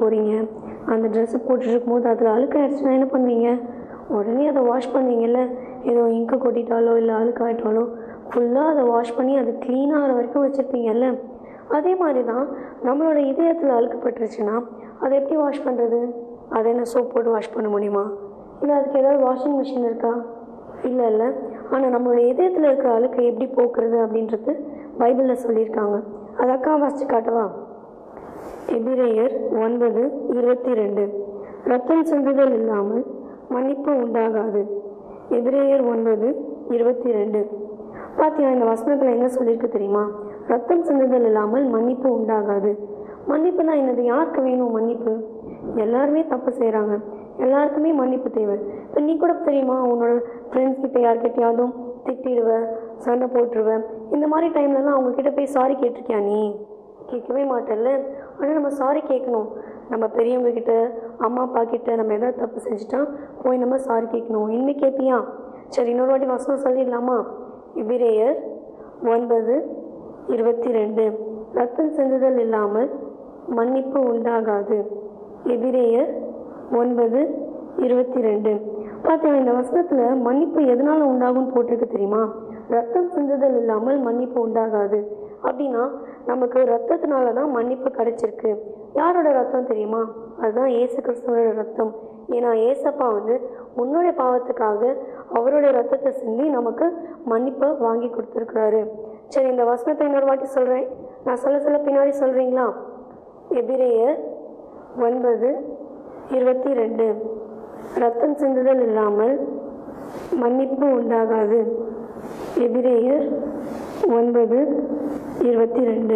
போகிறீங்க அந்த ட்ரெஸ்ஸு போட்டுட்டு இருக்கும்போது அதில் அழுக்காயிடுச்சுன்னா என்ன பண்ணுவீங்க உடனே அதை வாஷ் பண்ணுவீங்கல்ல ஏதோ இங்கு கொட்டிட்டாலோ இல்லை அழுக்காயிட்டாலோ ஃபுல்லாக அதை வாஷ் பண்ணி அது க்ளீன் ஆகிற வரைக்கும் வச்சுருப்பீங்கல்ல அதே மாதிரி தான் நம்மளோட இதயத்தில் அழுக்குப்பட்டுருச்சுன்னா அதை எப்படி வாஷ் பண்ணுறது அதை என்ன சோப் போட்டு வாஷ் பண்ண முடியுமா இல்லை அதுக்கு ஏதாவது வாஷிங் மிஷின் இருக்கா இல்லை இல்லை ஆனால் நம்மளோட இதயத்தில் இருக்கிற அழுக்கை எப்படி போக்குறது அப்படின்றது பைபிளில் சொல்லியிருக்காங்க அதை அக்கா வாசிச்சு காட்டவா எபிரேயர் ஒன்பது இருபத்தி ரெண்டு ரத்தம் சிந்துதல் இல்லாமல் மன்னிப்பு உண்டாகாது எபிரேயர் ஒன்பது இருபத்தி ரெண்டு பாத்தியா இந்த வசனத்தில் என்ன சொல்லியிருக்கு தெரியுமா ரத்தம் சிந்துதல் இல்லாமல் மன்னிப்பு உண்டாகாது மன்னிப்புனா என்னது யாருக்கு வேணும் மன்னிப்பு எல்லாருமே தப்பு செய்கிறாங்க எல்லாருக்குமே மன்னிப்பு தேவை இப்போ நீ கூட தெரியுமா உன்னோட ஃப்ரெண்ட்ஸ் கிட்ட யார்கிட்டயாவதும் திட்டிடுவ சண்டை போட்டுருவ இந்த மாதிரி டைம்லலாம் அவங்க கிட்ட போய் சாரி கேட்டிருக்கியா நீ கேட்கவே மாட்டேல்ல ஆனால் நம்ம சாரி கேட்கணும் நம்ம பெரியவங்க கிட்ட அம்மா அப்பா கிட்ட நம்ம எதாவது தப்பு செஞ்சுட்டா போய் நம்ம சாரி கேட்கணும் இனிமே கேட்பியா சரி இன்னொரு வாட்டி வசனம் சொல்லிடலாமா இபிரேயர் ஒன்பது இருபத்தி ரெண்டு ரத்தம் சிந்துதல் இல்லாமல் மன்னிப்பு உண்டாகாது எபிரேயர் ஒன்பது இருபத்தி ரெண்டு பார்த்தீங்க இந்த வசனத்தில் மன்னிப்பு எதனால் உண்டாகும்னு போட்டிருக்கு தெரியுமா ரத்தம் சிந்துதல் இல்லாமல் மன்னிப்பு உண்டாகாது அப்படின்னா நமக்கு ரத்தத்தினால தான் மன்னிப்பு கிடைச்சிருக்கு யாரோட ரத்தம் தெரியுமா அதுதான் ஏசு கிறிஸ்துவோட ரத்தம் ஏன்னா ஏசப்பா வந்து உன்னுடைய பாவத்துக்காக அவருடைய ரத்தத்தை சிந்தி நமக்கு மன்னிப்பை வாங்கி கொடுத்துருக்குறாரு சரி இந்த வசனத்தை இன்னொரு வாட்டி சொல்கிறேன் நான் சொல்ல சொல்ல பின்னாடி சொல்கிறீங்களா எபிரேயர் ஒன்பது இருபத்தி ரெண்டு ரத்தம் சிந்துதல் இல்லாமல் மன்னிப்பு உண்டாகாது எபிரேயர் ஒன்பது இருபத்தி ரெண்டு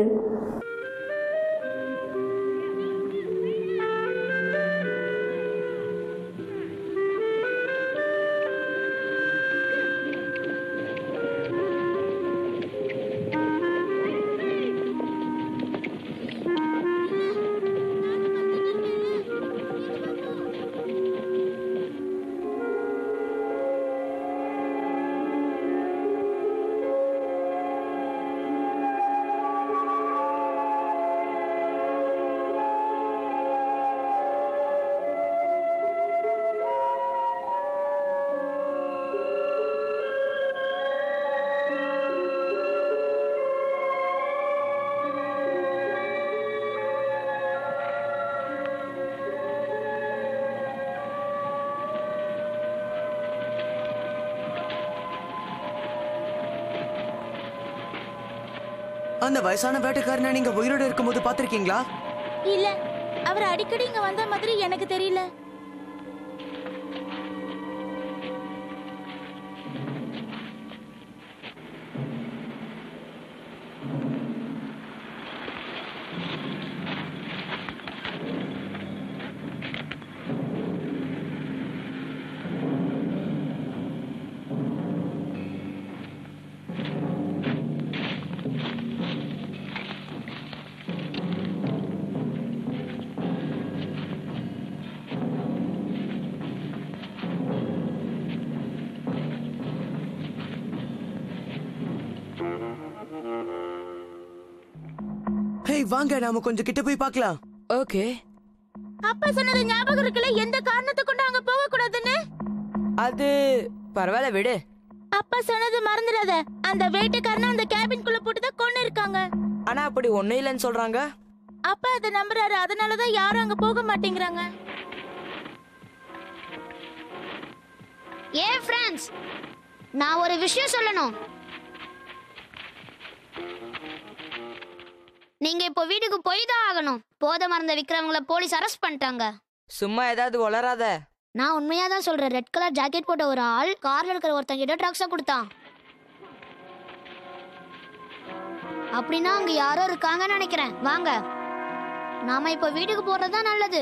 அந்த வயசான வேட்டைக்காரனை நீங்க உயிரோட இருக்கும்போது பாத்திருக்கீங்களா இல்ல அவர் அடிக்கடி இங்க வந்த மாதிரி எனக்கு தெரியல ஹேய் வாங்க நாம கொஞ்சம் கிட்ட போய் பார்க்கலாம் ஓகே அப்பா சொன்னது ஞாபகம் இருக்குல்ல எந்த காரணத்தை கொண்டு அங்க போக கூடாதுன்னு அது பரவாயில்ல விடு அப்பா சொன்னது மறந்துடாத அந்த வேட்டைக்காரனை அந்த கேபின்குள்ள போட்டு தான் கொண்டு இருக்காங்க ஆனா அப்படி ஒண்ணும் இல்லைன்னு சொல்றாங்க அப்பா அதை நம்புறாரு அதனாலதான் யாரும் அங்க போக மாட்டேங்கிறாங்க ஏன் ஃப்ரெண்ட்ஸ் நான் ஒரு விஷயம் சொல்லணும் நீங்க இப்போ வீட்டுக்கு போய் தான் ஆகணும் போதை மறந்த விக்ரமங்கள போலீஸ் அரெஸ்ட் பண்ணிட்டாங்க சும்மா ஏதாவது வளராத நான் உண்மையா தான் சொல்றேன் ரெட் கலர் ஜாக்கெட் போட்ட ஒரு ஆள் கார்ல இருக்கிற ஒருத்தங்க கிட்ட ட்ரக்ஸ கொடுத்தான் அப்படின்னா அங்க யாரோ இருக்காங்கன்னு நினைக்கிறேன் வாங்க நாம இப்போ வீட்டுக்கு போறது தான் நல்லது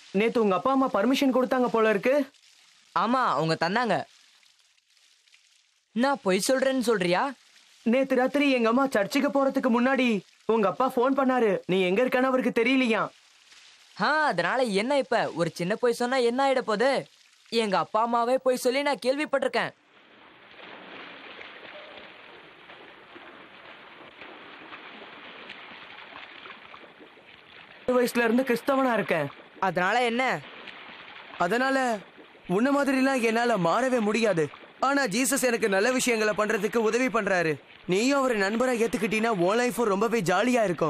நேத்து உங்க அப்பா அம்மா பர்மிஷன் கொடுத்தாங்க போல இருக்கு ஆமா அவங்க தந்தாங்க நான் பொய் சொல்றேன்னு சொல்றியா நேத்து ராத்திரி எங்க அம்மா சர்ச்சுக்கு போறதுக்கு முன்னாடி உங்க அப்பா ஃபோன் பண்ணாரு நீ எங்க இருக்கன்னு அவருக்கு தெரியலையா ஆ அதனால என்ன இப்ப ஒரு சின்ன பொய் சொன்னா என்ன ஆயிட போகுது எங்க அப்பா அம்மாவே பொய் சொல்லி நான் கேள்விப்பட்டிருக்கேன் சின்ன வயசுல இருந்து கிறிஸ்தவனா இருக்கேன் அதனால என்ன அதனால உன்ன மாதிரிலாம் என்னால மாறவே முடியாது ஆனா ஜீசஸ் எனக்கு நல்ல விஷயங்களை பண்றதுக்கு உதவி பண்றாரு நீயும் அவரை நண்பரா ஏத்துக்கிட்டீங்கன்னா உன் லைஃபும் ரொம்பவே ஜாலியா இருக்கும்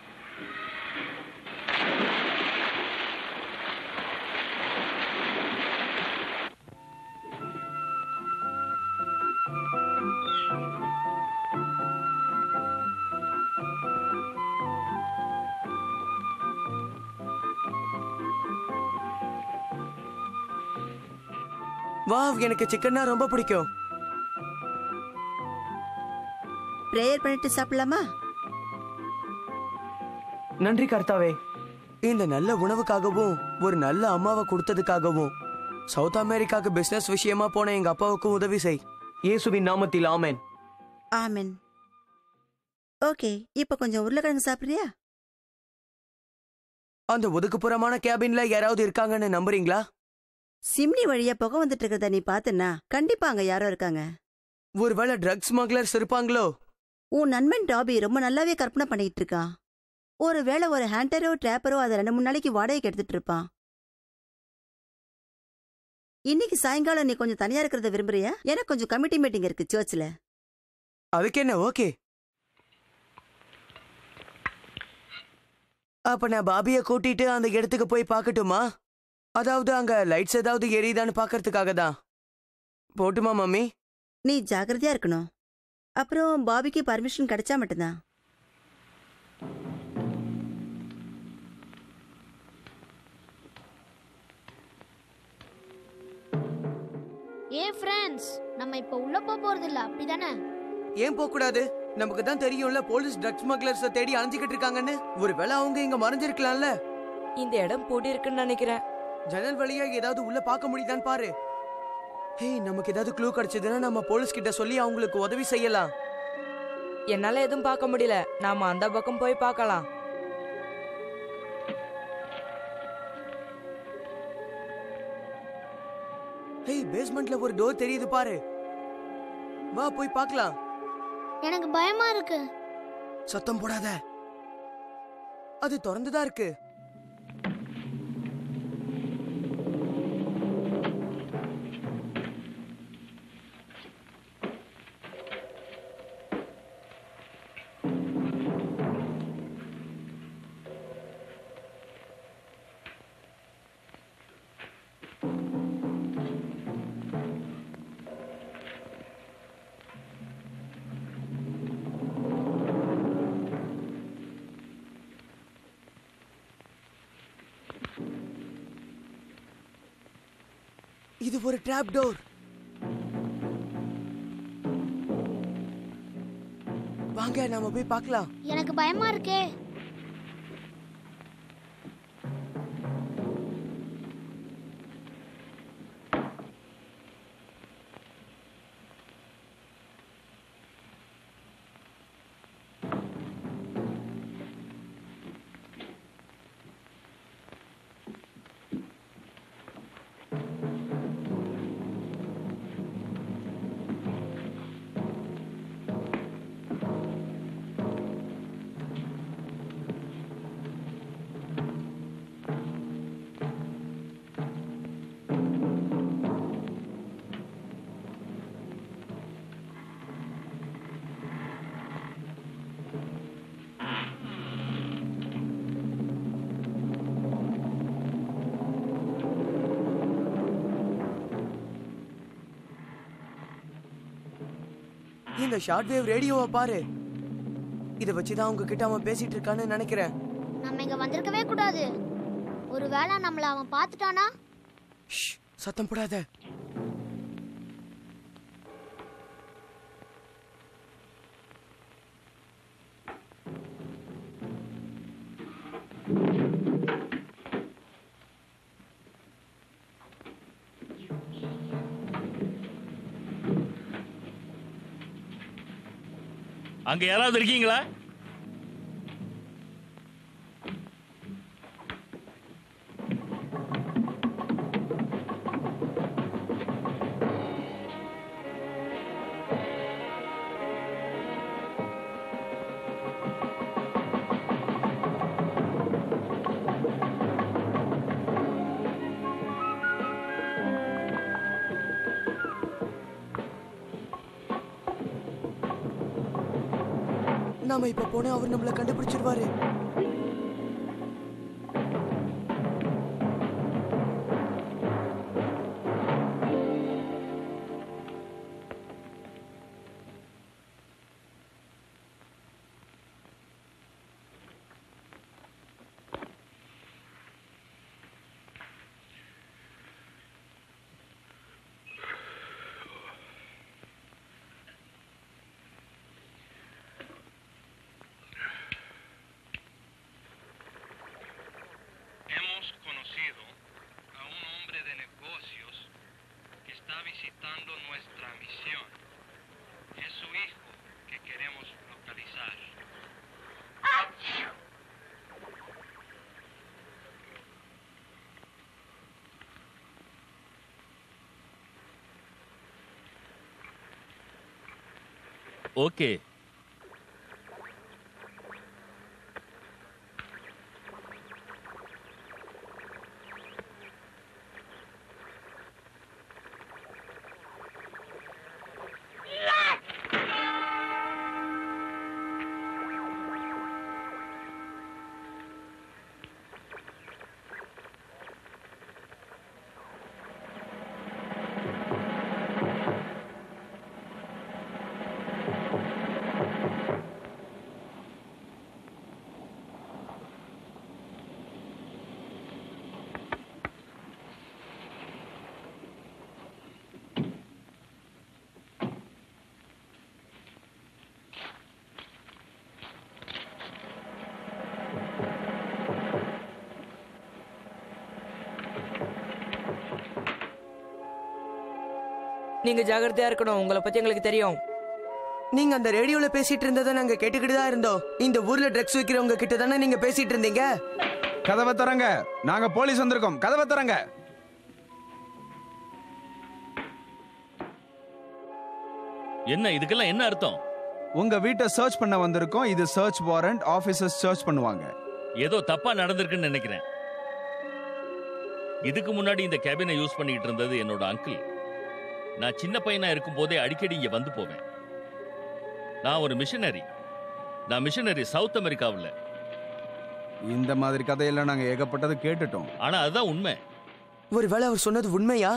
வாவ் எனக்கு சிக்கன்னா ரொம்ப பிடிக்கும் ப்ரேயர் பண்ணிட்டு சாப்பிடலாமா நன்றி கர்த்தாவே இந்த நல்ல உணவுக்காகவும் ஒரு நல்ல அம்மாவை கொடுத்ததுக்காகவும் சவுத் அமெரிக்காக்கு பிசினஸ் விஷயமா போன எங்க அப்பாவுக்கும் உதவி செய் இயேசுவின் நாமத்தில் ஆமென் ஆமென் ஓகே இப்ப கொஞ்சம் உருளைக்கிழங்கு சாப்பிடுறியா அந்த ஒதுக்குப்புறமான கேபின்ல யாராவது இருக்காங்கன்னு நம்புறீங்களா சிம்னி வழியா புகை வந்துட்டு இருக்கிறத நீ பாத்தனா கண்டிப்பா அங்க யாரோ இருக்காங்க ஒருவேளை ட்ரக்ஸ் ஸ்மக்லர்ஸ் இருப்பாங்களோ உன் நண்பன் டாபி ரொம்ப நல்லாவே கற்பனை பண்ணிட்டு இருக்கான் ஒருவேளை ஒரு ஹேண்டரோ டிராப்பரோ அதை ரெண்டு மூணு நாளைக்கு வாடகைக்கு எடுத்துட்டு இருப்பான் இன்னைக்கு சாயங்காலம் நீ கொஞ்சம் தனியா இருக்கிறத விரும்புறியா எனக்கு கொஞ்சம் கமிட்டி மீட்டிங் இருக்கு சர்ச்சில் அதுக்கு என்ன ஓகே அப்ப நான் பாபிய கூட்டிட்டு அந்த இடத்துக்கு போய் பார்க்கட்டுமா அதாவது அங்க லைட்ஸ் ஏதாவது எரியுதான்னு பார்க்கறதுக்காக தான் போட்டுமா மம்மி நீ ஜாக்கிரதையா இருக்கணும் அப்புறம் பாபிக்கு பர்மிஷன் கிடைச்சா மட்டும்தான் ஏ ஃப்ரெண்ட்ஸ் நம்ம இப்ப உள்ள போக போறது இல்ல அப்படிதானே ஏன் போக கூடாது நமக்கு தான் தெரியும்ல போலீஸ் ட்ரக்ஸ் ஸ்மக்லர்ஸ் தேடி அலைஞ்சிக்கிட்டு இருக்காங்கன்னு ஒருவேளை அவங்க இங்க மறைஞ்சிருக்கலாம்ல இந்த இடம் பூட்டி இருக்குன்னு நினைக்கிறேன் ஜன்னல் வழியா ஏதாவது உள்ள பார்க்க முடியுதான்னு பாரு ஹேய் நமக்கு ஏதாவது க்ளூ கிடைச்சதுன்னா நம்ம போலீஸ் கிட்ட சொல்லி அவங்களுக்கு உதவி செய்யலாம் என்னால எதுவும் பார்க்க முடியல நாம அந்த பக்கம் போய் பார்க்கலாம் ஹேய் பேஸ்மெண்ட்ல ஒரு டோர் தெரியுது பாரு வா போய் பார்க்கலாம் எனக்கு பயமா இருக்கு சத்தம் போடாத அது திறந்துதான் இருக்கு இது ஒரு ட்ராப் டோர் வாங்க நாம போய் பார்க்கலாம் எனக்கு பயமா இருக்கே இந்த ஷார்ட் வேவ் ரேடியோவை பாரு இத வச்சுதான் அவங்க கிட்ட அவன் பேசிட்டு இருக்கான்னு நினைக்கிறேன் நம்ம இங்க வந்திருக்கவே கூடாது ஒருவேளை நம்மள அவன் பார்த்துட்டானா ஷ், சத்தம் போடாத அங்க யாராவது இருக்கீங்களா நாம இப்ப போனா அவர் நம்மள கண்டுபிடிச்சிருவாரு Hemos conocido a un hombre de negocios que está visitando nuestra misión. Es su hijo que queremos localizar. Okay நீங்க ஜாகிரதையா இருக்கணும் உங்களை பத்தி எங்களுக்கு தெரியும் நீங்க அந்த ரேடியோல பேசிட்டு இருந்ததை நாங்க கேட்டுக்கிட்டு தான் இருந்தோம் இந்த ஊர்ல ட்ரக்ஸ் விக்கிறவங்க கிட்ட தானே நீங்க பேசிட்டு இருந்தீங்க கதவை திறங்க நாங்க போலீஸ் வந்திருக்கோம் கதவை திறங்க என்ன இதுக்கெல்லாம் என்ன அர்த்தம் உங்க வீட்டை சர்ச் பண்ண வந்திருக்கோம் இது சர்ச் வாரண்ட் ஆபீசர்ஸ் சர்ச் பண்ணுவாங்க ஏதோ தப்பா நடந்திருக்குன்னு நினைக்கிறேன் இதுக்கு முன்னாடி இந்த கேபினை யூஸ் பண்ணிட்டு இருந்தது என்னோட அங்கிள் நான் சின்ன பையனா இருக்கும் போதே அடிக்கடி இங்க வந்து போவேன் நான் ஒரு மிஷனரி நான் மிஷனரி சவுத் அமெரிக்காவில் இந்த மாதிரி கதையெல்லாம் நாங்க ஏகப்பட்டது கேட்டுட்டோம் ஆனா அதுதான் உண்மை ஒருவேளை அவர் சொன்னது உண்மையா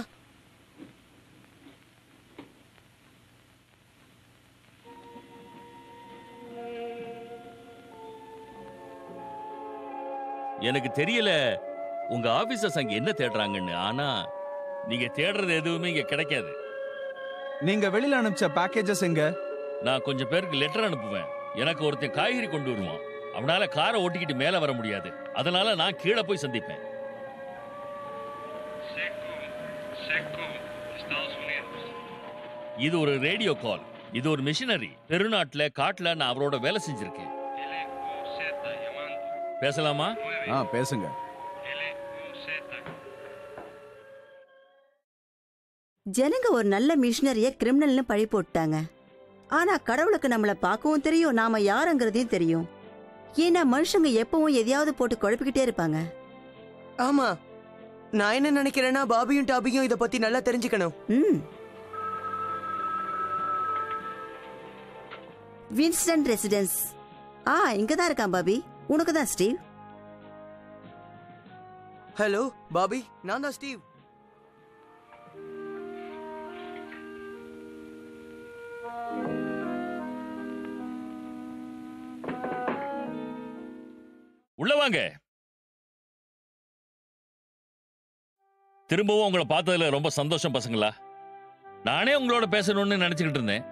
எனக்கு தெரியல உங்க ஆபீசர்ஸ் அங்க என்ன தேடுறாங்கன்னு ஆனா நீங்க தேடுறது எதுவுமே இங்க கிடைக்காது நீங்க வெளியில அனுப்பிச்ச பேக்கேஜஸ் எங்க நான் கொஞ்சம் பேருக்கு லெட்டர் அனுப்புவேன் எனக்கு ஒருத்தன் காய்கறி கொண்டு வருவான் அவனால காரை ஓட்டிக்கிட்டு மேல வர முடியாது அதனால நான் கீழே போய் சந்திப்பேன் Seco, Seco, Estados Unidos. இது ஒரு ரேடியோ கால் இது ஒரு மிஷினரி பெருநாட்டுல காட்டுல நான் அவரோட வேலை செஞ்சிருக்கேன் LUZ llamando. பேசலாமா ஆ பேசுங்க LUZ. ஜனங்க ஒரு நல்ல மிஷினரிய கிரிமினல்னு பழி போட்டாங்க ஆனா கடவுளுக்கு நம்மள பார்க்கவும் தெரியும் நாம யாருங்கிறதையும் தெரியும் ஏன்னா மனுஷங்க எப்பவும் எதையாவது போட்டு குழப்பிக்கிட்டே இருப்பாங்க ஆமா நான் என்ன நினைக்கிறேன்னா பாபியும் டாபியும் இத பத்தி நல்லா தெரிஞ்சுக்கணும் ம் வின்ஸ்டன் ரெசிடென்ஸ் ஆ இங்க தான் இருக்கான் பாபி உனக்கு தான் ஸ்டீவ் ஹலோ பாபி நான் தான் ஸ்டீவ் உள்ள வாங்க திரும்பவும் உங்களை பார்த்ததுல ரொம்ப சந்தோஷம் பசங்களா நானே உங்களோட பேசணும்னு நினைச்சுக்கிட்டு இருந்தேன்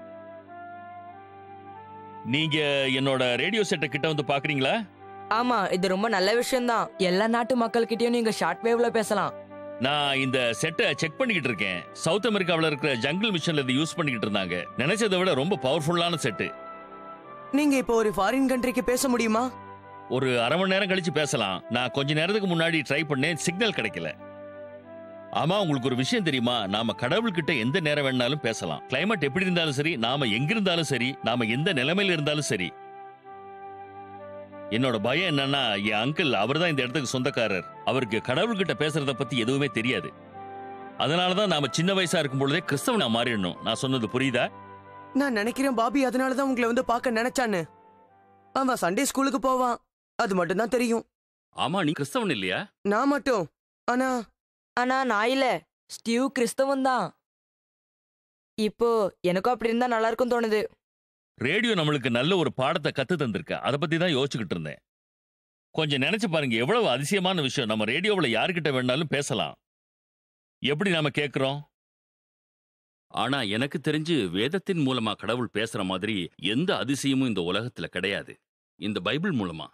நீங்க என்னோட ரேடியோ செட்டை கிட்ட வந்து பாக்குறீங்களா ஆமா இது ரொம்ப நல்ல விஷயம்தான் எல்லா நாட்டு மக்கள்கிட்டயும் நீங்க ஷார்ட் வேவ்ல பேசலாம் நான் இந்த செட்டை செக் பண்ணிக்கிட்டு இருக்கேன் சவுத் அமெரிக்காவில் இருக்கிற ஜங்கிள் மிஷன்ல இதை யூஸ் பண்ணிக்கிட்டு இருந்தாங்க நினைச்சதை விட ரொம்ப பவர்ஃபுல்லான செட்டு நீங்க இப்போ ஒரு ஃபாரின் கண்ட்ரிக்கு பேச முடியுமா ஒரு அரை மணி நேரம் கழிச்சு பேசலாம் நான் கொஞ்ச நேரத்துக்கு முன்னாடி ட்ரை பண்ணேன் சிக்னல் கிடைக்கல ஆமா உங்களுக்கு ஒரு விஷயம் தெரியுமா நாம கடவுள்கிட்ட எந்த நேரம் வேணாலும் பேசலாம் கிளைமேட் எப்படி இருந்தாலும் சரி நாம எங்க இருந்தாலும் சரி நாம எந்த நிலைமையில இருந்தாலும் சரி என்னோட பயம் என்னன்னா என் அங்கிள் அவர்தான் இந்த இடத்துக்கு சொந்தக்காரர் அவருக்கு கடவுள்கிட்ட பேசுறத பத்தி எதுவுமே தெரியாது அதனாலதான் நாம சின்ன வயசா இருக்கும் பொழுதே கிறிஸ்தவனா மாறிடணும் நான் சொன்னது புரியுதா நான் நினைக்கிறேன் பாபி அதனாலதான் உங்களை வந்து பார்க்க நினைச்சான்னு அவன் சண்டே ஸ்கூலுக்கு போவான் அது மட்டும் தான் தெரியும் ஆமா நீ கிறிஸ்தவன் இல்லையா நான் மட்டும் ஆனா ஆனா நான் இல்ல ஸ்டீவ் கிறிஸ்தவன் தான் இப்போ எனக்கும் அப்படி இருந்தா நல்லா இருக்கும் தோணுது ரேடியோ நம்மளுக்கு நல்ல ஒரு பாடத்தை கத்து தந்திருக்கு அதை பத்தி தான் யோசிச்சுக்கிட்டு இருந்தேன் கொஞ்சம் நினைச்சு பாருங்க எவ்வளவு அதிசயமான விஷயம் நம்ம ரேடியோவில் யாருக்கிட்ட வேணாலும் பேசலாம் எப்படி நாம கேட்கிறோம் ஆனா எனக்கு தெரிஞ்சு வேதத்தின் மூலமா கடவுள் பேசுற மாதிரி எந்த அதிசயமும் இந்த உலகத்துல கிடையாது இந்த பைபிள் மூலமா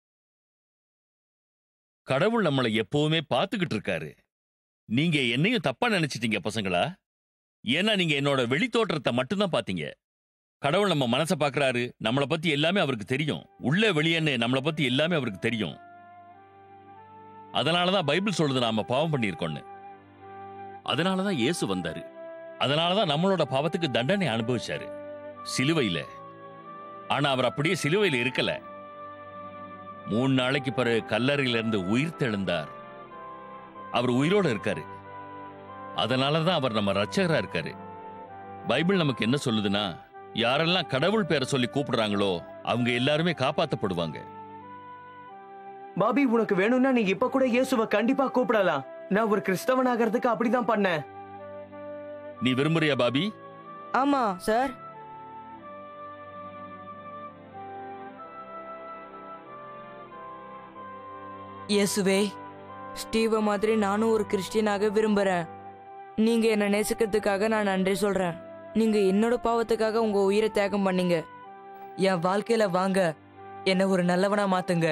கடவுள் நம்மளை எப்பவுமே பார்த்துக்கிட்டு இருக்காரு நீங்க என்னையும் தப்பா நினைச்சிட்டீங்க பசங்களா ஏன்னா நீங்க என்னோட வெளி தோற்றத்தை மட்டும்தான் பாத்தீங்க கடவுள் நம்ம மனசை பார்க்கறாரு நம்மளை பத்தி எல்லாமே அவருக்கு தெரியும் உள்ள வெளியேன்னு நம்மளை பத்தி எல்லாமே அவருக்கு தெரியும் அதனாலதான் பைபிள் சொல்லுது நாம பாவம் பண்ணியிருக்கோம்னு அதனாலதான் இயேசு வந்தாரு அதனாலதான் நம்மளோட பாவத்துக்கு தண்டனை அனுபவிச்சாரு சிலுவையில ஆனா அவர் அப்படியே சிலுவையில இருக்கல மூணு நாளைக்கு பிறகு கல்லறையில இருந்து உயிர் தெழுந்தார் அவர் உயிரோட இருக்காரு அதனாலதான் அவர் நம்ம ரட்சகரா இருக்காரு பைபிள் நமக்கு என்ன சொல்லுதுன்னா யாரெல்லாம் கடவுள் பேரை சொல்லி கூப்பிடுறாங்களோ அவங்க எல்லாருமே காப்பாத்தப்படுவாங்க பாபி உனக்கு வேணும்னா நீ இப்ப கூட இயேசுவை கண்டிப்பா கூப்பிடலாம் நான் ஒரு கிறிஸ்தவன் ஆகிறதுக்கு அப்படிதான் பண்ணேன் நீ விரும்புறியா பாபி ஆமா சார் இயேசுவே ஸ்டீவ மாதிரி நானும் ஒரு கிறிஸ்டியனாக விரும்புறேன் நீங்க என்ன நேசிக்கிறதுக்காக நான் நன்றி சொல்றேன் நீங்க என்னோட பாவத்துக்காக உங்க உயிரை தியாகம் பண்ணீங்க என் வாழ்க்கையில வாங்க என்ன ஒரு நல்லவனா மாத்துங்க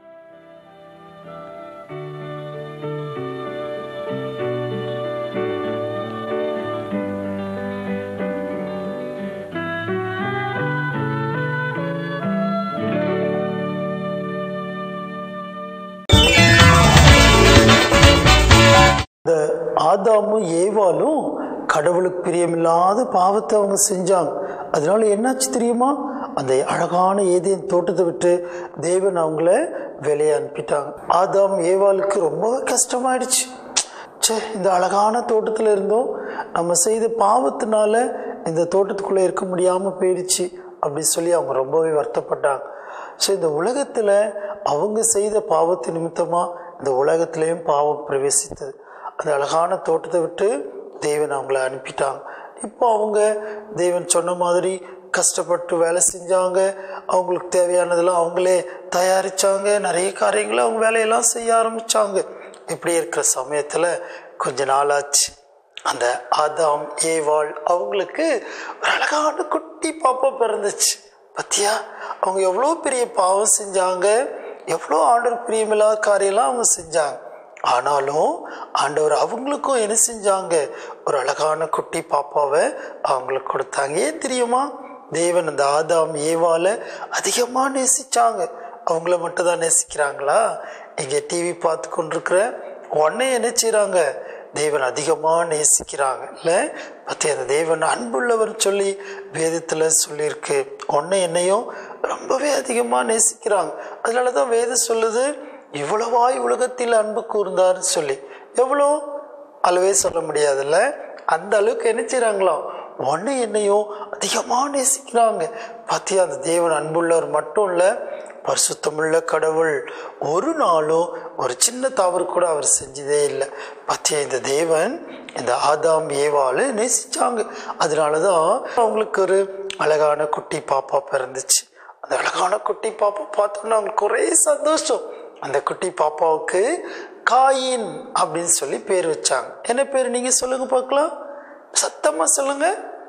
இந்த ஆதாமும் ஏவாலும் கடவுளுக்கு பிரியமில்லாத பாவத்தை அவங்க செஞ்சாங்க அதனால என்னாச்சு தெரியுமா அந்த அழகான ஏதேன் தோட்டத்தை விட்டு தேவன் அவங்கள வெளியே அனுப்பிட்டாங்க ஆதாம் ஏவாளுக்கு ரொம்ப கஷ்டமாயிடுச்சு ச்சே இந்த அழகான தோட்டத்தில் இருந்தோம் நம்ம செய்த பாவத்தினால இந்த தோட்டத்துக்குள்ளே இருக்க முடியாமல் போயிடுச்சு அப்படி சொல்லி அவங்க ரொம்பவே வருத்தப்பட்டாங்க ஸோ இந்த உலகத்தில் அவங்க செய்த பாவத்து நிமித்தமாக இந்த உலகத்திலையும் பாவம் பிரவேசித்தது அந்த அழகான தோட்டத்தை விட்டு தேவன் அவங்கள அனுப்பிட்டாங்க இப்போ அவங்க தேவன் சொன்ன மாதிரி கஷ்டப்பட்டு வேலை செஞ்சாங்க அவங்களுக்கு தேவையானதெல்லாம் அவங்களே தயாரிச்சாங்க நிறைய காரியங்களை அவங்க வேலையெல்லாம் செய்ய ஆரம்பிச்சாங்க இப்படி இருக்கிற சமயத்தில் கொஞ்ச நாளாச்சு அந்த ஆதாம் ஏவாள் அவங்களுக்கு ஒரு அழகான குட்டி பாப்பா பிறந்துச்சு பத்தியா அவங்க எவ்வளோ பெரிய பாவம் செஞ்சாங்க எவ்வளோ ஆண்டவர் பிரியமில்லாத காரியம்லாம் அவங்க செஞ்சாங்க ஆனாலும் ஆண்டவர் அவங்களுக்கும் என்ன செஞ்சாங்க ஒரு அழகான குட்டி பாப்பாவை அவங்களுக்கு கொடுத்தாங்க ஏன் தெரியுமா தேவன் அந்த ஆதாம் ஏவால அதிகமாக நேசிச்சாங்க அவங்கள மட்டும் தான் நேசிக்கிறாங்களா இங்கே டிவி பார்த்து கொண்டிருக்கிற உடனே என்ன செய்கிறாங்க தேவன் அதிகமாக நேசிக்கிறாங்க இல்லை பற்றி அந்த தேவன் அன்புள்ளவர் சொல்லி வேதத்தில் சொல்லியிருக்கு உன்னை என்னையும் ரொம்பவே அதிகமாக நேசிக்கிறாங்க அதனால தான் வேதம் சொல்லுது இவ்வளவாய் உலகத்தில் அன்பு கூர்ந்தார்னு சொல்லி எவ்வளோ அளவே சொல்ல முடியாதுல்ல அந்த அளவுக்கு என்ன செய்கிறாங்களாம் உன்னை என்னையும் அதிகமாக நேசிக்கிறாங்க பார்த்தியா அந்த தேவன் அன்புள்ளவர் மட்டும் இல்லை பரிசுத்தமுள்ள கடவுள் ஒரு நாளும் ஒரு சின்ன தவறு கூட அவர் செஞ்சதே இல்லை பத்தியா இந்த தேவன் இந்த ஆதாம் ஏவாளை நேசிச்சாங்க அதனால தான் அவங்களுக்கு ஒரு அழகான குட்டி பாப்பா பிறந்துச்சு அந்த அழகான குட்டி பாப்பா பார்த்தோன்னா அவங்களுக்கு ஒரே சந்தோஷம் அந்த குட்டி பாப்பாவுக்கு காயின் அப்படின்னு சொல்லி பேர் வச்சாங்க என்ன பேர் நீங்கள் சொல்லுங்க பார்க்கலாம் சத்தமாக சொல்லுங்க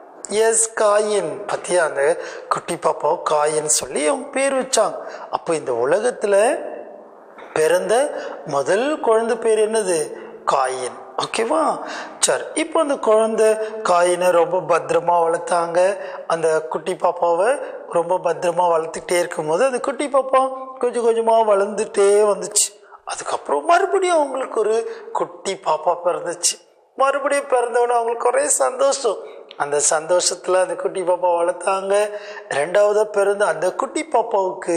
எஸ் காயின் பத்தியா அந்த குட்டி பாப்பாவை காயின் சொல்லி அவங்க பேர் வச்சாங்க அப்போ இந்த உலகத்தில் பிறந்த முதல் குழந்தை பேர் என்னது காயின் ஓகேவா சரி இப்போ அந்த குழந்தை காயினை ரொம்ப பத்திரமா வளர்த்தாங்க அந்த குட்டி பாப்பாவை ரொம்ப பத்திரமா வளர்த்துக்கிட்டே இருக்கும்போது அந்த குட்டி பாப்பா கொஞ்சம் கொஞ்சமாக வளர்ந்துட்டே வந்துச்சு அதுக்கப்புறம் மறுபடியும் அவங்களுக்கு ஒரு குட்டி பாப்பா பிறந்துச்சு மறுபடியும் பிறந்தவொடனே அவங்களுக்கு ஒரே சந்தோஷம் அந்த சந்தோஷத்தில் அந்த குட்டி பாப்பா வளர்த்தாங்க ரெண்டாவதாக பிறந்த அந்த குட்டி பாப்பாவுக்கு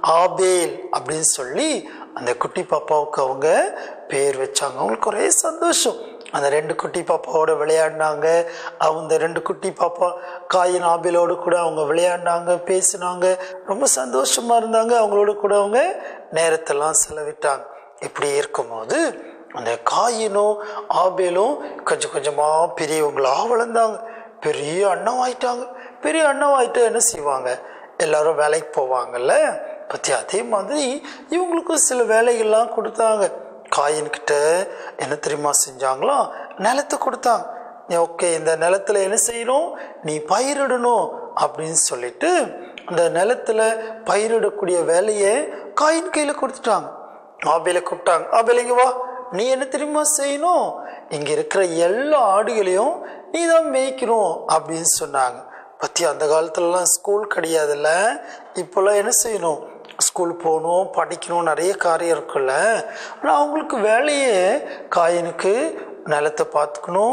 ஆபேல் அப்படின்னு சொல்லி அந்த குட்டி பாப்பாவுக்கு அவங்க பேர் வச்சாங்க அவங்களுக்கு ஒரே சந்தோஷம் அந்த ரெண்டு குட்டி பாப்பாவோட விளையாடினாங்க அவங்க ரெண்டு குட்டி பாப்பா காயின் ஆபேலோடு கூட அவங்க விளையாடினாங்க பேசினாங்க ரொம்ப சந்தோஷமா இருந்தாங்க அவங்களோட கூட அவங்க நேரத்தெல்லாம் செலவிட்டாங்க இப்படி இருக்கும்போது அந்த காயினும் ஆபேலும் கொஞ்சம் கொஞ்சமாக பெரியவங்களா வளர்ந்தாங்க பெரிய அண்ணம் ஆயிட்டாங்க பெரிய அண்ணம் ஆயிட்டா என்ன செய்வாங்க எல்லாரும் வேலைக்கு போவாங்கல்ல பற்றி அதே மாதிரி இவங்களுக்கும் சில வேலைகள்லாம் கொடுத்தாங்க காயின்கிட்ட என்ன தெரியுமா செஞ்சாங்களோ நிலத்தை கொடுத்தாங்க ஓகே இந்த நிலத்துல என்ன செய்யணும் நீ பயிரிடணும் அப்படின்னு சொல்லிட்டு அந்த நிலத்துல பயிரிடக்கூடிய வேலையை காயின் கையில் கொடுத்துட்டாங்க ஆபேல கூப்பிட்டாங்க ஆபேல இங்க வா நீ என்ன தெரியுமா செய்யணும் இங்க இருக்கிற எல்லா ஆடுகளையும் நீ தான் மேய்க்கணும் அப்படின்னு சொன்னாங்க பத்தி அந்த காலத்துலலாம் ஸ்கூல் கிடையாதுல்ல இப்போல்லாம் என்ன செய்யணும் ஸ்கூல் போகணும் படிக்கணும் நிறைய காரியம் இருக்குல்ல ஆனால் அவங்களுக்கு வேலையே காயினுக்கு நிலத்தை பார்த்துக்கணும்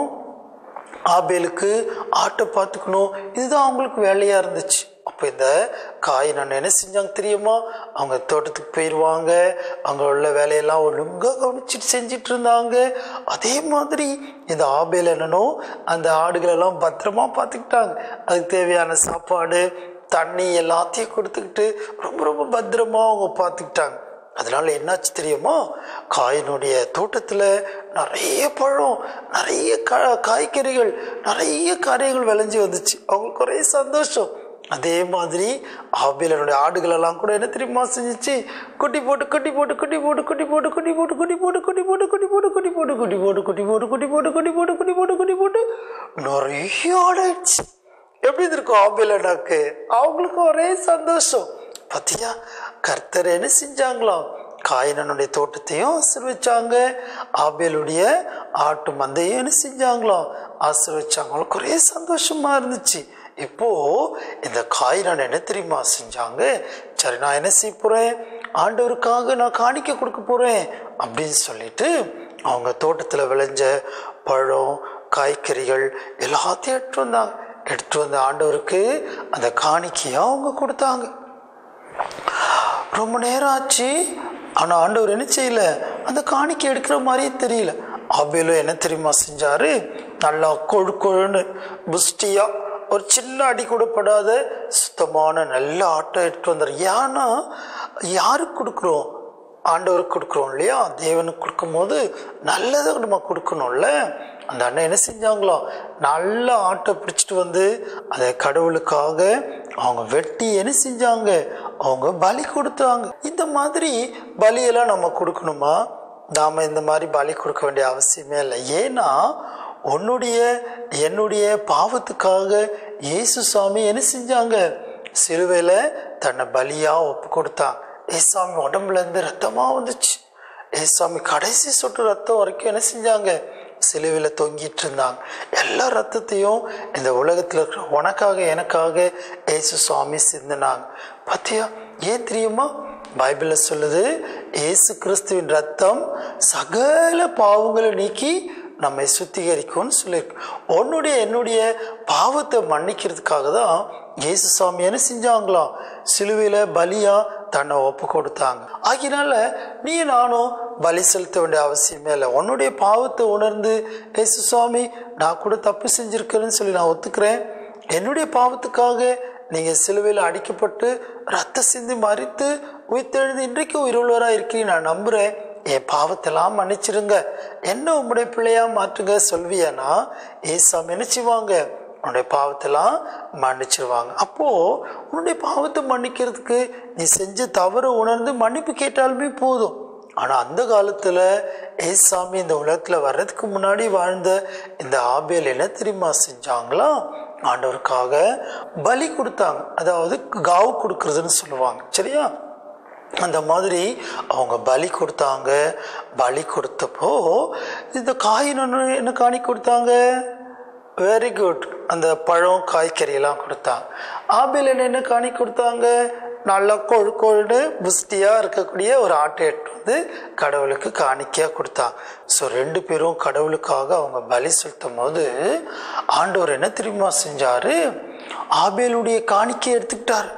ஆபேலுக்கு ஆட்டை பார்த்துக்கணும் இதுதான் அவங்களுக்கு வேலையாக இருந்துச்சு அப்போ இந்த காய் நான் என்ன செஞ்சாங்க தெரியுமா அவங்க தோட்டத்துக்கு போயிடுவாங்க அங்கே உள்ள வேலையெல்லாம் ஒழுங்காக கவனிச்சுட்டு செஞ்சிட்டு இருந்தாங்க அதே மாதிரி இந்த ஆபேல் என்னனோ அந்த ஆடுகளெல்லாம் பத்திரமா பார்த்துக்கிட்டாங்க அதுக்கு தேவையான சாப்பாடு தண்ணி எல்லாத்தையும் கொடுத்துக்கிட்டு ரொம்ப ரொம்ப பத்திரமா அவங்க பார்த்துக்கிட்டாங்க அதனால என்னாச்சு தெரியுமா காயினுடைய தோட்டத்தில் நிறைய பழம் நிறைய க காய்கறிகள் நிறைய காய்கறிகள் விளைஞ்சி வந்துச்சு அவங்களுக்கு ஒரே சந்தோஷம் அதே மாதிரி ஆபிலனுடைய ஆடுகள் எல்லாம் கூட என்ன தெரியுமா செஞ்சுச்சு குட்டி போட்டு குட்டி போட்டு குட்டி போட்டு குட்டி போட்டு குட்டி போட்டு குட்டி போட்டு குட்டி போட்டு குட்டி போட்டு குட்டி போட்டு குட்டி போட்டு குட்டி போட்டு குட்டி போட்டு குட்டி போட்டு குட்டி போட்டு குட்டி போட்டு நிறைய ஆடாயிடுச்சு எப்படி இருக்கும் ஆபிலனாக்கு அவங்களுக்கு ஒரே சந்தோஷம் பார்த்தியா கர்த்தர் என்ன செஞ்சாங்களாம் காயினனுடைய தோட்டத்தையும் ஆசிர்வச்சாங்க ஆபேலுடைய ஆட்டு மந்தையும் என்ன செஞ்சாங்களாம் ஆசிர்வச்சாங்க அவங்களுக்கு ஒரே சந்தோஷமா இருந்துச்சு இப்போ இந்த காயினன் என்ன தெரியுமா செஞ்சாங்க சரி நான் என்ன செய்ய போறேன் ஆண்டவருக்காக நான் காணிக்க கொடுக்க போறேன் அப்படின்னு சொல்லிட்டு அவங்க தோட்டத்தில் விளைஞ்ச பழம் காய்கறிகள் எல்லாத்தையும் எடுத்து வந்தாங்க எடுத்து வந்த ஆண்டவருக்கு அந்த காணிக்கையை அவங்க கொடுத்தாங்க ரொம்ப நேரம் ஆச்சு ஆனால் ஆண்டவர் என்ன செய்யல அந்த காணிக்கை எடுக்கிற மாதிரியே தெரியல ஆபேலும் என்ன தெரியுமா செஞ்சாரு நல்லா கொழு கொழுன்னு புஷ்டியா ஒரு சின்ன அடி கூட படாத சுத்தமான நல்ல ஆட்டை எடுத்து வந்தார் ஏன்னா யாருக்கு கொடுக்குறோம் ஆண்டவருக்கு கொடுக்குறோம் இல்லையா தேவனுக்கு கொடுக்கும்போது நல்லதை நம்ம கொடுக்கணும்ல அந்த அண்ணன் என்ன செஞ்சாங்களோ நல்ல ஆட்டை பிடிச்சிட்டு வந்து அதை கடவுளுக்காக அவங்க வெட்டி என்ன செஞ்சாங்க அவங்க பலி கொடுத்தாங்க இந்த மாதிரி பலியெல்லாம் நம்ம கொடுக்கணுமா நாம இந்த மாதிரி பலி கொடுக்க வேண்டிய அவசியமே இல்லை ஏன்னா உன்னுடைய என்னுடைய பாவத்துக்காக இயேசு சுவாமி என்ன செஞ்சாங்க சிலுவையில் தன்னை பலியா ஒப்பு கொடுத்தாங்க ஏசாமி உடம்புல இருந்து ரத்தமா வந்துச்சு ஏசாமி கடைசி சொட்டு ரத்தம் வரைக்கும் என்ன செஞ்சாங்க சிலுவையில் தொங்கிட்டு இருந்தாங்க எல்லா ரத்தத்தையும் இந்த உலகத்தில் இருக்கிற உனக்காக எனக்காக ஏசு சுவாமி சிந்தினாங்க பார்த்தியா ஏன் தெரியுமா பைபிளில் சொல்லுது ஏசு கிறிஸ்துவின் ரத்தம் சகல பாவங்களை நீக்கி நம்மை சுத்திகரிக்கும்னு சொல்லியிருக்கு உன்னுடைய என்னுடைய பாவத்தை மன்னிக்கிறதுக்காக தான் இயேசு சாமி என்ன செஞ்சாங்களாம் சிலுவையில் பலியா தன்னை ஒப்பு கொடுத்தாங்க ஆகினால நீ நானும் பலி செலுத்த வேண்டிய அவசியமே இல்லை உன்னுடைய பாவத்தை உணர்ந்து ஏசு சுவாமி நான் கூட தப்பு செஞ்சிருக்கிறேன்னு சொல்லி நான் ஒத்துக்கிறேன் என்னுடைய பாவத்துக்காக நீங்கள் சிலுவையில் அடிக்கப்பட்டு ரத்த சிந்தி மறித்து உயிர்த்தெழுந்து இன்றைக்கு உயிருள்ளவராக இருக்கீங்க நான் நம்புகிறேன் என் பாவத்தெல்லாம் மன்னிச்சிருங்க என்ன உங்களுடைய பிள்ளையா மாற்றுங்க சொல்வியானா ஏசாமி என்ன செய்வாங்க உன்னுடைய பாவத்தெல்லாம் மன்னிச்சிருவாங்க அப்போ உன்னுடைய பாவத்தை மன்னிக்கிறதுக்கு நீ செஞ்ச தவறு உணர்ந்து மன்னிப்பு கேட்டாலுமே போதும் ஆனால் அந்த காலத்தில் ஏசாமி இந்த உலகத்தில் வர்றதுக்கு முன்னாடி வாழ்ந்த இந்த ஆபியல் என்ன தெரியுமா செஞ்சாங்களா ஆண்டவருக்காக பலி கொடுத்தாங்க அதாவது காவு கொடுக்கறதுன்னு சொல்லுவாங்க சரியா அந்த மாதிரி அவங்க பலி கொடுத்தாங்க பலி கொடுத்தப்போ இந்த காயின் ஒன்று என்ன காணி கொடுத்தாங்க வெரி குட் அந்த பழம் காய்கறி எல்லாம் கொடுத்தாங்க ஆபில் என்ன காணி கொடுத்தாங்க நல்லா கொழு கொழுன்னு புஷ்டியாக இருக்கக்கூடிய ஒரு ஆட்டை எடுத்து வந்து கடவுளுக்கு காணிக்கையாக கொடுத்தாங்க ஸோ ரெண்டு பேரும் கடவுளுக்காக அவங்க பலி செலுத்தும் போது ஆண்டவர் என்ன தெரியுமா செஞ்சாரு ஆபேலுடைய காணிக்கை எடுத்துக்கிட்டார்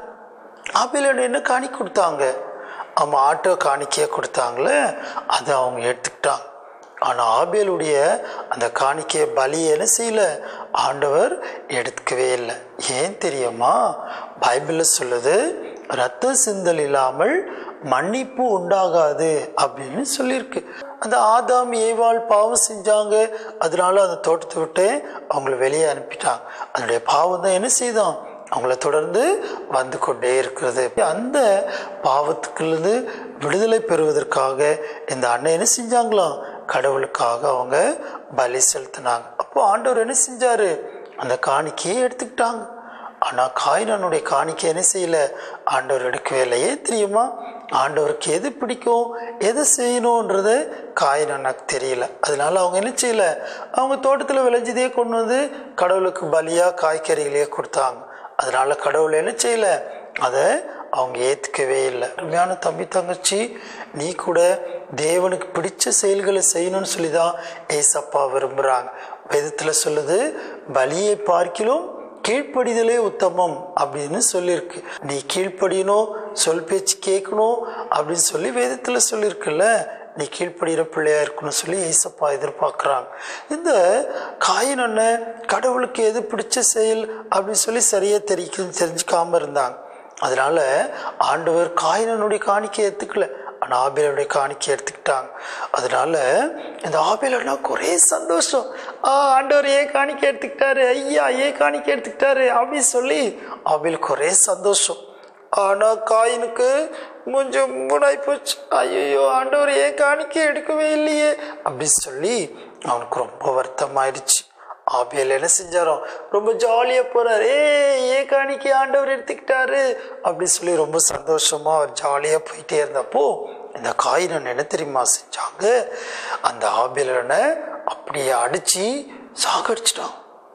ஆபேலோட என்ன காணி கொடுத்தாங்க ஆமாம் ஆட்டோ காணிக்கையாக கொடுத்தாங்களே அதை அவங்க எடுத்துக்கிட்டாங்க ஆனால் ஆபேலுடைய அந்த காணிக்கையை பலியை என்ன செய்யல ஆண்டவர் எடுத்துக்கவே இல்லை ஏன் தெரியுமா பைபிளில் சொல்லுது ரத்த சிந்தல் இல்லாமல் மன்னிப்பு உண்டாகாது அப்படின்னு சொல்லியிருக்கு அந்த ஆதாம் ஏவாள் பாவம் செஞ்சாங்க அதனால அந்த தோட்டத்தை விட்டு அவங்கள வெளியே அனுப்பிட்டாங்க அதனுடைய பாவம் தான் என்ன செய்தான் அவங்கள தொடர்ந்து வந்து கொண்டே இருக்கிறது அந்த பாவத்துக்குள்ளது விடுதலை பெறுவதற்காக இந்த அண்ணன் என்ன செஞ்சாங்களாம் கடவுளுக்காக அவங்க பலி செலுத்தினாங்க அப்போ ஆண்டவர் என்ன செஞ்சாரு அந்த காணிக்கையை எடுத்துக்கிட்டாங்க ஆனால் காயினனுடைய காணிக்கை என்ன செய்யல ஆண்டவர் எடுக்கவே இல்லை ஏன் தெரியுமா ஆண்டவருக்கு எது பிடிக்கும் எது செய்யணுன்றது காயினனுக்கு தெரியல அதனால அவங்க என்ன செய்யல அவங்க தோட்டத்தில் விளைஞ்சதே கொண்டு வந்து கடவுளுக்கு பலியாக காய்கறிகளையே கொடுத்தாங்க அதனால கடவுள் என்ன செய்யல அதை அவங்க ஏற்றுக்கவே இல்லை அருமையான தம்பி தங்கச்சி நீ கூட தேவனுக்கு பிடிச்ச செயல்களை செய்யணும்னு சொல்லி தான் ஏசப்பா விரும்புகிறாங்க வேதத்தில் சொல்லுது பலியை பார்க்கிலும் கீழ்ப்படிதலே உத்தமம் அப்படின்னு சொல்லியிருக்கு நீ கீழ்ப்படியணும் சொல் பேச்சு கேட்கணும் அப்படின்னு சொல்லி வேதத்தில் சொல்லியிருக்குல்ல நீ கீழ்ப்படுகிற பிள்ளையா இருக்கணும்னு சொல்லி ஏசப்பா எதிர்பார்க்குறாங்க இந்த காயின் அண்ணன் கடவுளுக்கு எது பிடிச்ச செயல் அப்படின்னு சொல்லி சரியாக தெரிவிக்க தெரிஞ்சுக்காம இருந்தாங்க அதனால ஆண்டவர் காயினனுடைய காணிக்கை எடுத்துக்கல ஆனால் ஆபேலுடைய காணிக்கை எடுத்துக்கிட்டாங்க அதனால இந்த ஆபேலனாக்கு ஒரே சந்தோஷம் ஆ ஆண்டவர் ஏன் காணிக்கை எடுத்துக்கிட்டாரு ஐயா ஏன் காணிக்கை எடுத்துக்கிட்டாரு அப்படின்னு சொல்லி ஆபேலுக்கு ஒரே சந்தோஷம் ஆனால் காயினுக்கு கொஞ்சம் மூடாய் போச்சு ஐயோ ஆண்டவர் ஏன் காணிக்கை எடுக்கவே இல்லையே அப்படின்னு சொல்லி அவனுக்கு ரொம்ப வருத்தமாயிடுச்சு ஆபியல் என்ன செஞ்சாரோ ரொம்ப ஜாலியாக போகிறார் ஏ ஏன் காணிக்கை ஆண்டவர் எடுத்துக்கிட்டாரு அப்படின்னு சொல்லி ரொம்ப சந்தோஷமாக அவர் ஜாலியாக போயிட்டே இருந்தப்போ இந்த காயினன் என்ன தெரியுமா செஞ்சாங்க அந்த ஆபியலனை அப்படியே அடித்து சாகடிச்சிட்டான்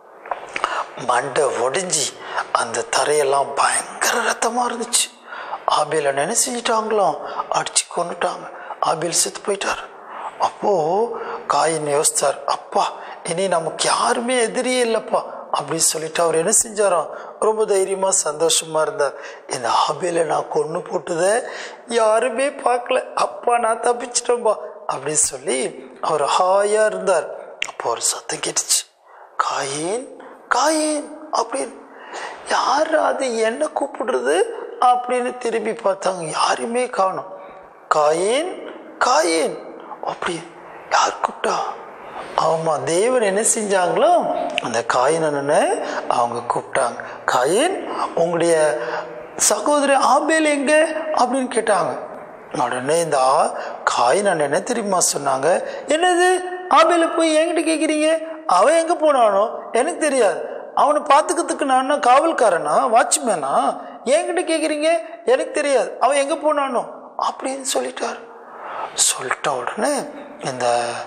மண்டை ஒடிஞ்சி அந்த தரையெல்லாம் பயங்கர ரத்தமாக இருந்துச்சு ஆபியலை என்ன செஞ்சிட்டாங்களாம் அடித்து கொண்டுட்டாங்க ஆபியல் செத்து போயிட்டார் அப்போது காயின் யோசித்தார் அப்பா இனி நமக்கு யாருமே எதிரியே இல்லைப்பா அப்படின்னு சொல்லிட்டு அவர் என்ன செஞ்சாராம் ரொம்ப தைரியமாக சந்தோஷமாக இருந்தார் இந்த ஆபியில் நான் கொன்று போட்டதை யாருமே பார்க்கல அப்பா நான் தப்பிச்சிட்டேன்பா அப்படின்னு சொல்லி அவர் ஹாயாக இருந்தார் அப்போ ஒரு சத்தம் கேட்டுச்சு காயின் காயின் அப்படின்னு யார் அது என்ன கூப்பிடுறது அப்படின்னு திரும்பி பார்த்தாங்க யாருமே காணும் காயின் காயின் அப்படி யார் கூப்பிட்டா ஆமாம் தேவன் என்ன செஞ்சாங்களோ அந்த காயினனை அவங்க கூப்பிட்டாங்க காயின் உங்களுடைய சகோதரி ஆபேல் எங்க அப்படின்னு கேட்டாங்க உடனே இந்த காயின் என்ன தெரியுமா சொன்னாங்க என்னது ஆபேல போய் என்கிட்ட கேட்குறீங்க அவன் எங்கே போனானோ எனக்கு தெரியாது அவனை பார்த்துக்கிறதுக்கு நான் காவல்காரனா வாட்ச்மேனா என்கிட்ட கேட்குறீங்க எனக்கு தெரியாது அவன் எங்கே போனானோ அப்படின்னு சொல்லிட்டார் சொல்லிட்ட உடனே இந்த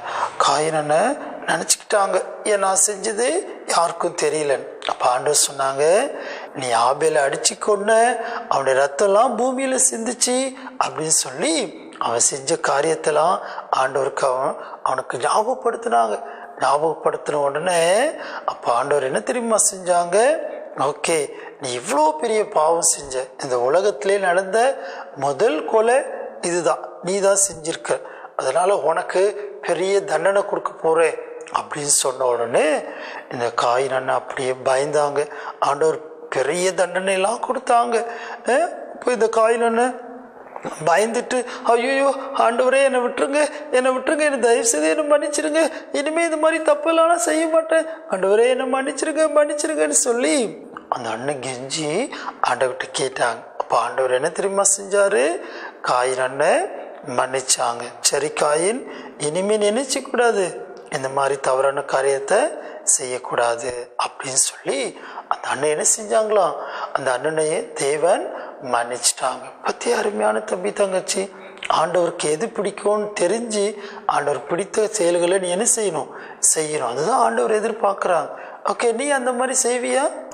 காயினனை நினச்சிக்கிட்டாங்க ஏன் நான் செஞ்சது யாருக்கும் தெரியலன்னு அப்போ ஆண்டவர் சொன்னாங்க நீ ஆபேல அடிச்சு கொண்ட அவனுடைய ரத்தம்லாம் பூமியில் சிந்திச்சு அப்படின்னு சொல்லி அவன் செஞ்ச காரியத்தெல்லாம் ஆண்டவருக்கு அவன் அவனுக்கு ஞாபகப்படுத்தினாங்க ஞாபகப்படுத்தின உடனே அப்போ ஆண்டவர் என்ன தெரியுமா செஞ்சாங்க ஓகே நீ இவ்வளோ பெரிய பாவம் செஞ்ச இந்த உலகத்திலே நடந்த முதல் கொலை இதுதான் நீ தான் செஞ்சிருக்க அதனால உனக்கு பெரிய தண்டனை கொடுக்க போறேன் அப்படின்னு சொன்ன உடனே இந்த காய் அண்ணன் அப்படியே பயந்தாங்க ஆண்டவர் பெரிய தண்டனையெல்லாம் கொடுத்தாங்க இப்போ இந்த காய் அண்ணன் பயந்துட்டு ஐயோ ஆண்டவரே என்னை விட்டுருங்க என்னை விட்டுருங்க என்னை தயவு செய்து என்னை மன்னிச்சிருங்க இனிமேல் இது மாதிரி தப்பெல்லாம் நான் செய்ய மாட்டேன் ஆண்டவரே என்னை மன்னிச்சிருங்க மன்னிச்சிருங்கன்னு சொல்லி அந்த அண்ணன் கெஞ்சி ஆண்டவர்கிட்ட கேட்டாங்க அப்போ ஆண்டவர் என்ன தெரியுமா செஞ்சாரு காயின் அண்ணன் மன்னிச்சாங்க சரி காயின் இனிமேல் நினைச்சு கூடாது இந்த மாதிரி தவறான காரியத்தை செய்யக்கூடாது அப்படின்னு சொல்லி அந்த அண்ணன் என்ன செஞ்சாங்களாம் அந்த அண்ணனையே தேவன் மன்னிச்சிட்டாங்க பத்தி அருமையான தம்பி தங்கச்சி ஆண்டவருக்கு எது பிடிக்கும்னு தெரிஞ்சு ஆண்டவர் பிடித்த செயல்களை நீ என்ன செய்யணும் செய்யணும் அதுதான் ஆண்டவர் எதிர்பார்க்குறாங்க ஓகே நீ அந்த மாதிரி செய்வியா